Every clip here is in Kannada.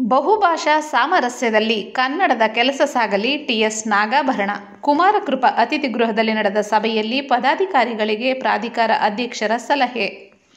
ಬಹುಭಾಷಾ ಸಾಮರಸ್ಯದಲ್ಲಿ ಕನ್ನಡದ ಕೆಲಸ ಸಾಗಲಿ ಟಿಎಸ್ ನಾಗಾಭರಣ ಕುಮಾರಕೃಪ ಅತಿಥಿ ಗೃಹದಲ್ಲಿ ನಡೆದ ಸಭೆಯಲ್ಲಿ ಪದಾಧಿಕಾರಿಗಳಿಗೆ ಪ್ರಾಧಿಕಾರ ಅಧ್ಯಕ್ಷರ ಸಲಹೆ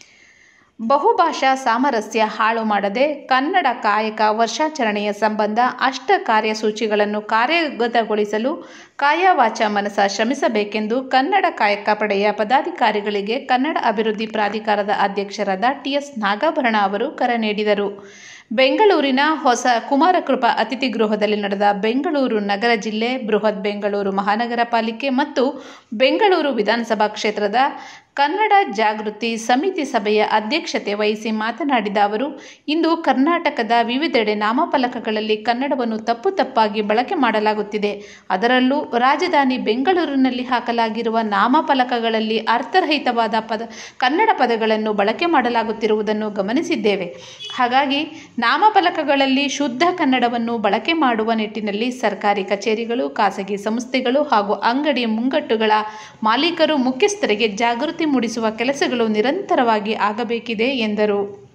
ಬಹುಭಾಷಾ ಸಾಮರಸ್ಯ ಹಾಳು ಮಾಡದೆ ಕನ್ನಡ ಕಾಯಕ ವರ್ಷಾಚರಣೆಯ ಸಂಬಂಧ ಅಷ್ಟ ಕಾರ್ಯಸೂಚಿಗಳನ್ನು ಕಾರ್ಯಗತಗೊಳಿಸಲು ಕಾಯವಾಚ ಮನಸ ಶ್ರಮಿಸಬೇಕೆಂದು ಕನ್ನಡ ಕಾಯಕ ಪಡೆಯ ಪದಾಧಿಕಾರಿಗಳಿಗೆ ಕನ್ನಡ ಅಭಿವೃದ್ಧಿ ಪ್ರಾಧಿಕಾರದ ಅಧ್ಯಕ್ಷರಾದ ಟಿಎಸ್ ನಾಗಾಭರಣ ಅವರು ಕರೆ ನೀಡಿದರು ಬೆಂಗಳೂರಿನ ಹೊಸ ಕುಮಾರಕೃಪ ಅತಿಥಿ ಗೃಹದಲ್ಲಿ ನಡೆದ ಬೆಂಗಳೂರು ನಗರ ಜಿಲ್ಲೆ ಬೃಹತ್ ಬೆಂಗಳೂರು ಮಹಾನಗರ ಪಾಲಿಕೆ ಮತ್ತು ಬೆಂಗಳೂರು ವಿಧಾನಸಭಾ ಕ್ಷೇತ್ರದ ಕನ್ನಡ ಜಾಗೃತಿ ಸಮಿತಿ ಸಭೆಯ ಅಧ್ಯಕ್ಷತೆ ವಹಿಸಿ ಮಾತನಾಡಿದ ಅವರು ಇಂದು ಕರ್ನಾಟಕದ ವಿವಿಧೆಡೆ ನಾಮಫಲಕಗಳಲ್ಲಿ ಕನ್ನಡವನ್ನು ತಪ್ಪು ತಪ್ಪಾಗಿ ಬಳಕೆ ಮಾಡಲಾಗುತ್ತಿದೆ ಅದರಲ್ಲೂ ರಾಜಧಾನಿ ಬೆಂಗಳೂರಿನಲ್ಲಿ ಹಾಕಲಾಗಿರುವ ನಾಮಫಲಕಗಳಲ್ಲಿ ಅರ್ಥರಹಿತವಾದ ಪದ ಕನ್ನಡ ಪದಗಳನ್ನು ಬಳಕೆ ಮಾಡಲಾಗುತ್ತಿರುವುದನ್ನು ಗಮನಿಸಿದ್ದೇವೆ ಹಾಗಾಗಿ ನಾಮಫಲಕಗಳಲ್ಲಿ ಶುದ್ಧ ಕನ್ನಡವನ್ನು ಬಳಕೆ ಮಾಡುವ ನಿಟ್ಟಿನಲ್ಲಿ ಸರ್ಕಾರಿ ಕಚೇರಿಗಳು ಖಾಸಗಿ ಸಂಸ್ಥೆಗಳು ಹಾಗೂ ಅಂಗಡಿ ಮುಂಗಟ್ಟುಗಳ ಮಾಲೀಕರು ಮುಖ್ಯಸ್ಥರಿಗೆ ಜಾಗೃತಿ ಮೂಡಿಸುವ ಕೆಲಸಗಳು ನಿರಂತರವಾಗಿ ಆಗಬೇಕಿದೆ ಎಂದರು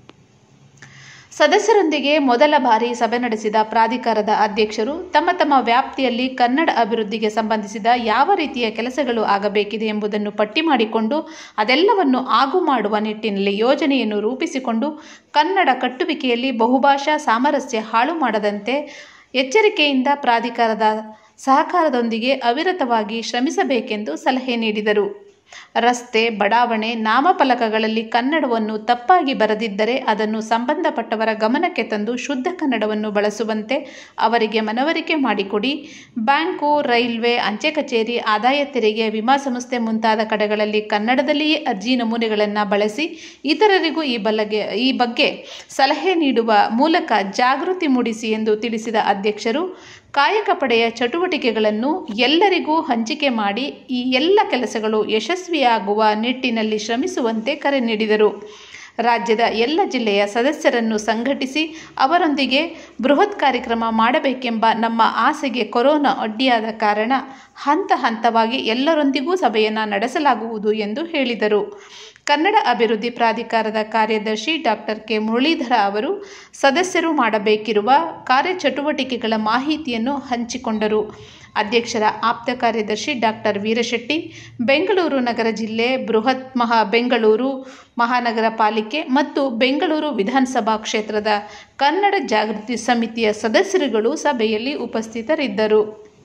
ಸದಸ್ಯರೊಂದಿಗೆ ಮೊದಲ ಬಾರಿ ಸಭೆ ನಡೆಸಿದ ಪ್ರಾಧಿಕಾರದ ಅಧ್ಯಕ್ಷರು ತಮ್ಮ ತಮ್ಮ ವ್ಯಾಪ್ತಿಯಲ್ಲಿ ಕನ್ನಡ ಅಭಿವೃದ್ಧಿಗೆ ಸಂಬಂಧಿಸಿದ ಯಾವ ರೀತಿಯ ಕೆಲಸಗಳು ಆಗಬೇಕಿದೆ ಎಂಬುದನ್ನು ಪಟ್ಟಿ ಮಾಡಿಕೊಂಡು ಅದೆಲ್ಲವನ್ನು ಆಗು ಮಾಡುವ ನಿಟ್ಟಿನಲ್ಲಿ ಯೋಜನೆಯನ್ನು ರೂಪಿಸಿಕೊಂಡು ಕನ್ನಡ ಕಟ್ಟುವಿಕೆಯಲ್ಲಿ ಬಹುಭಾಷಾ ಸಾಮರಸ್ಯ ಹಾಳು ಮಾಡದಂತೆ ಎಚ್ಚರಿಕೆಯಿಂದ ಪ್ರಾಧಿಕಾರದ ಸಹಕಾರದೊಂದಿಗೆ ಅವಿರತವಾಗಿ ಶ್ರಮಿಸಬೇಕೆಂದು ಸಲಹೆ ನೀಡಿದರು ರಸ್ತೆ ಬಡಾವಣೆ ನಾಮಫಲಕಗಳಲ್ಲಿ ಕನ್ನಡವನ್ನು ತಪ್ಪಾಗಿ ಬರೆದಿದ್ದರೆ ಅದನ್ನು ಸಂಬಂಧಪಟ್ಟವರ ಗಮನಕ್ಕೆ ತಂದು ಶುದ್ಧ ಕನ್ನಡವನ್ನು ಬಳಸುವಂತೆ ಅವರಿಗೆ ಮನವರಿಕೆ ಮಾಡಿಕೊಡಿ ಬ್ಯಾಂಕು ರೈಲ್ವೆ ಅಂಚೆ ಕಚೇರಿ ಆದಾಯ ತೆರಿಗೆ ವಿಮಾ ಸಂಸ್ಥೆ ಮುಂತಾದ ಕಡೆಗಳಲ್ಲಿ ಕನ್ನಡದಲ್ಲಿಯೇ ಅರ್ಜಿ ನಮೂನೆಗಳನ್ನು ಬಳಸಿ ಇತರರಿಗೂ ಈ ಬಲಗೆ ಈ ಬಗ್ಗೆ ಸಲಹೆ ನೀಡುವ ಮೂಲಕ ಜಾಗೃತಿ ಮೂಡಿಸಿ ಎಂದು ತಿಳಿಸಿದ ಅಧ್ಯಕ್ಷರು ಕಾಯಕ ಪಡೆಯ ಚಟುವಟಿಕೆಗಳನ್ನು ಎಲ್ಲರಿಗೂ ಹಂಚಿಕೆ ಮಾಡಿ ಈ ಎಲ್ಲ ಕೆಲಸಗಳು ಯಶಸ್ವಿಯಾಗುವ ನಿಟ್ಟಿನಲ್ಲಿ ಶ್ರಮಿಸುವಂತೆ ಕರೆ ನೀಡಿದರು ರಾಜ್ಯದ ಎಲ್ಲ ಜಿಲ್ಲೆಯ ಸದಸ್ಯರನ್ನು ಸಂಘಟಿಸಿ ಅವರೊಂದಿಗೆ ಬೃಹತ್ ಕಾರ್ಯಕ್ರಮ ಮಾಡಬೇಕೆಂಬ ನಮ್ಮ ಆಸೆಗೆ ಕೊರೋನಾ ಅಡ್ಡಿಯಾದ ಕಾರಣ ಹಂತ ಹಂತವಾಗಿ ಎಲ್ಲರೊಂದಿಗೂ ಸಭೆಯನ್ನು ನಡೆಸಲಾಗುವುದು ಎಂದು ಹೇಳಿದರು ಕನ್ನಡ ಅಭಿವೃದ್ಧಿ ಪ್ರಾಧಿಕಾರದ ಕಾರ್ಯದರ್ಶಿ ಡಾಕ್ಟರ್ ಕೆ ಮುರಳೀಧರ ಅವರು ಸದಸ್ಯರು ಮಾಡಬೇಕಿರುವ ಕಾರ್ಯಚಟುವಟಿಕೆಗಳ ಮಾಹಿತಿಯನ್ನು ಹಂಚಿಕೊಂಡರು ಅಧ್ಯಕ್ಷರ ಆಪ್ತ ಕಾರ್ಯದರ್ಶಿ ಡಾಕ್ಟರ್ ವೀರಶೆಟ್ಟಿ ಬೆಂಗಳೂರು ನಗರ ಜಿಲ್ಲೆ ಬೃಹತ್ ಮಹಾ ಬೆಂಗಳೂರು ಮಹಾನಗರ ಪಾಲಿಕೆ ಮತ್ತು ಬೆಂಗಳೂರು ವಿಧಾನಸಭಾ ಕ್ಷೇತ್ರದ ಕನ್ನಡ ಜಾಗೃತಿ ಸಮಿತಿಯ ಸದಸ್ಯರುಗಳು ಸಭೆಯಲ್ಲಿ ಉಪಸ್ಥಿತರಿದ್ದರು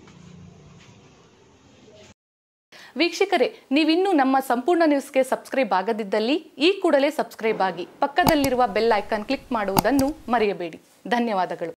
ವೀಕ್ಷಕರೇ ನೀವಿನ್ನೂ ನಮ್ಮ ಸಂಪೂರ್ಣ ನ್ಯೂಸ್ಗೆ ಸಬ್ಸ್ಕ್ರೈಬ್ ಆಗದಿದ್ದಲ್ಲಿ ಈ ಕೂಡಲೇ ಸಬ್ಸ್ಕ್ರೈಬ್ ಆಗಿ ಪಕ್ಕದಲ್ಲಿರುವ ಬೆಲ್ ಐಕಾನ್ ಕ್ಲಿಕ್ ಮಾಡುವುದನ್ನು ಮರೆಯಬೇಡಿ ಧನ್ಯವಾದಗಳು